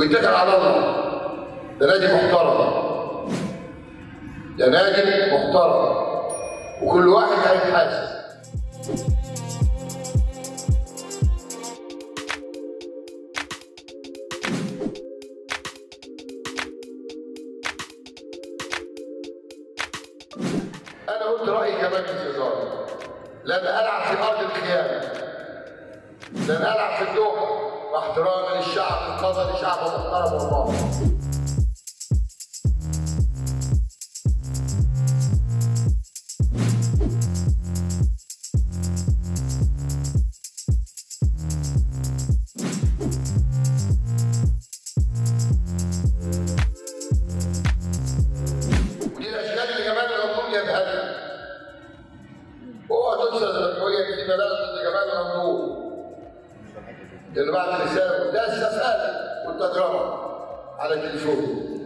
ويتكل على الله ده نادي محترم ده نادي محترم وكل واحد هيتحاسب انا قلت رايي كمجلس اداره لن العب في ارض الخيانه لن العب في الدوحه واحترامي للشعب القطري شعب محترم والله ودي الاشكال اللي جمال الغندور يذهبها اوعى تنسى الزملكاويه في بلاغ ضد جمال الغندور اللي بعد رساله ده السفاله والتكرار على التليفون